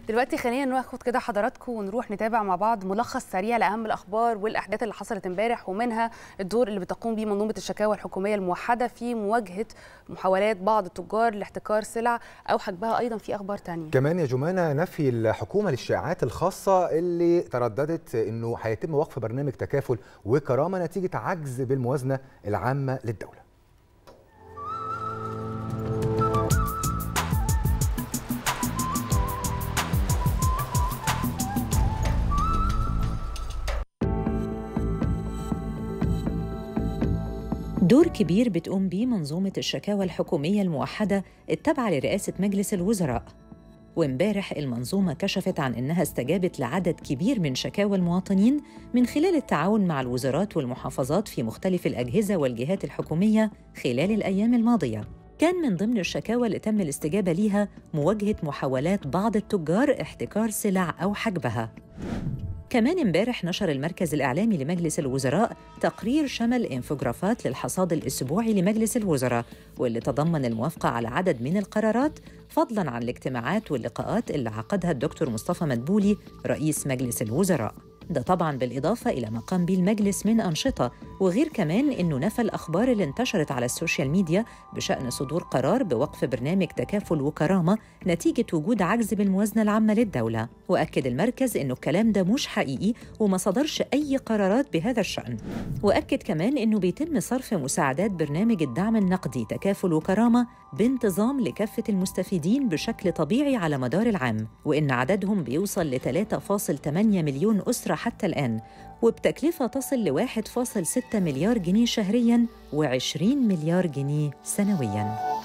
دلوقتي خلينا ناخد كده حضراتكم ونروح نتابع مع بعض ملخص سريع لاهم الاخبار والاحداث اللي حصلت امبارح ومنها الدور اللي بتقوم به منظومه الشكاوى الحكوميه الموحده في مواجهه محاولات بعض التجار لاحتكار سلع او حجبها ايضا في اخبار تانية كمان يا جمانة نفي الحكومة للشائعات الخاصة اللي ترددت انه هيتم وقف برنامج تكافل وكرامة نتيجة عجز بالموازنة العامة للدولة دور كبير بتقوم بيه منظومة الشكاوى الحكومية الموحدة التابعة لرئاسة مجلس الوزراء وامبارح المنظومة كشفت عن إنها استجابت لعدد كبير من شكاوى المواطنين من خلال التعاون مع الوزارات والمحافظات في مختلف الأجهزة والجهات الحكومية خلال الأيام الماضية كان من ضمن الشكاوى اللي تم الاستجابة ليها مواجهة محاولات بعض التجار احتكار سلع أو حجبها كمان امبارح نشر المركز الإعلامي لمجلس الوزراء تقرير شمل انفوجرافات للحصاد الأسبوعي لمجلس الوزراء واللي تضمن الموافقة على عدد من القرارات فضلاً عن الاجتماعات واللقاءات اللي عقدها الدكتور مصطفى مدبولي رئيس مجلس الوزراء ده طبعا بالإضافة إلى ما قام به المجلس من أنشطة وغير كمان إنه نفى الأخبار اللي انتشرت على السوشيال ميديا بشأن صدور قرار بوقف برنامج تكافل وكرامة نتيجة وجود عجز بالموازنة العامة للدولة وأكد المركز إنه الكلام ده مش حقيقي وما صدرش أي قرارات بهذا الشأن وأكد كمان إنه بيتم صرف مساعدات برنامج الدعم النقدي تكافل وكرامة بانتظام لكافة المستفيدين بشكل طبيعي على مدار العام وإن عددهم بيوصل ل 3.8 مليون أسرة حتى الآن وبتكلفة تصل ل 1.6 مليار جنيه شهرياً و20 مليار جنيه سنوياً